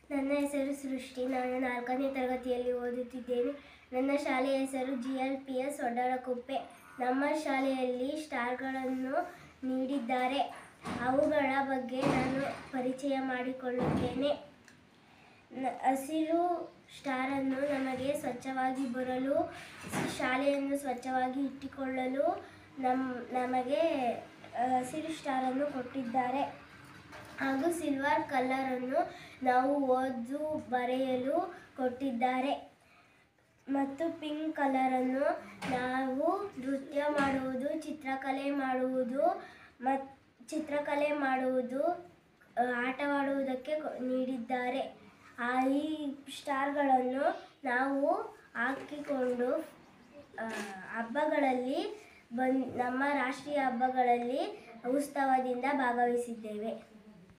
ನನ್ನ ಹೆಸರು ಸೃಷ್ಟಿ ನಾನು ನಾಲ್ಕನೇ ತರಗತಿಯಲ್ಲಿ ಓದುತ್ತಿದ್ದೇನೆ ನನ್ನ ಶಾಲೆಯ ಹೆಸರು G L P S Oddarakuppe ನಮ್ಮ ಶಾಲೆಯಲ್ಲಿ ಸ್ಟಾರ್ಗಳನ್ನು ನೀಡಿದ್ದಾರೆ ಅವುಗಳ ಬಗ್ಗೆ ನಾನು ಪರಿಚಯ ಮಾಡಿಕೊಳ್ಳುತ್ತೇನೆ ನ- ಹಸಿರು ಸ್ಟಾರನ್ನು ನಮಗೆ ಸ್ವಚ್ಛವಾಗಿ ಬರಲು ಶಾಲೆಯನ್ನು ಸ್ವಚ್ಛವಾಗಿ ಇಟ್ಟುಕೊಳ್ಳಲು ನಮ್ ನಮಗೆ ಆ, ಹಸಿರು ಸ್ಟಾರನ್ನು ಕೊಟ್ಟಿದ್ದಾರೆ ಹಾಗೂ ಸಿಲ್ವರ್ ಕಲರನ್ನು ನಾವು ಓದು ಬರೆಯಲು ಕೊಟ್ಟಿದ್ದಾರೆ ಮತ್ತು ಪಿಂಕ್ ಕಲರನ್ನು ನಾವು ನೃತ್ಯ ಮಾಡುವುದು ಚಿತ್ರಕಲೆ ಮಾಡುವುದು ಮತ್ತು ಚಿತ್ರಕಲೆ ಮಾಡುವುದು ಆ, ಆಟವಾಡುವುದಕ್ಕೆ ಕೊ- ನೀಡಿದ್ದಾರೆ ಆ ಈ ಸ್ಟಾರ್ಗಳನ್ನು ನಾವು ಹಾಕಿಕೊಂಡು ಆ, ಹಬ್ಬಗಳಲ್ಲಿ ಬಂದ್ ನಮ್ಮ ರಾಷ್ಟ್ರೀಯ ಹಬ್ಬಗಳಲ್ಲಿ ಉತ್ಸವದಿಂದ ಭಾಗವಹಿಸಿದ್ದೇವೆ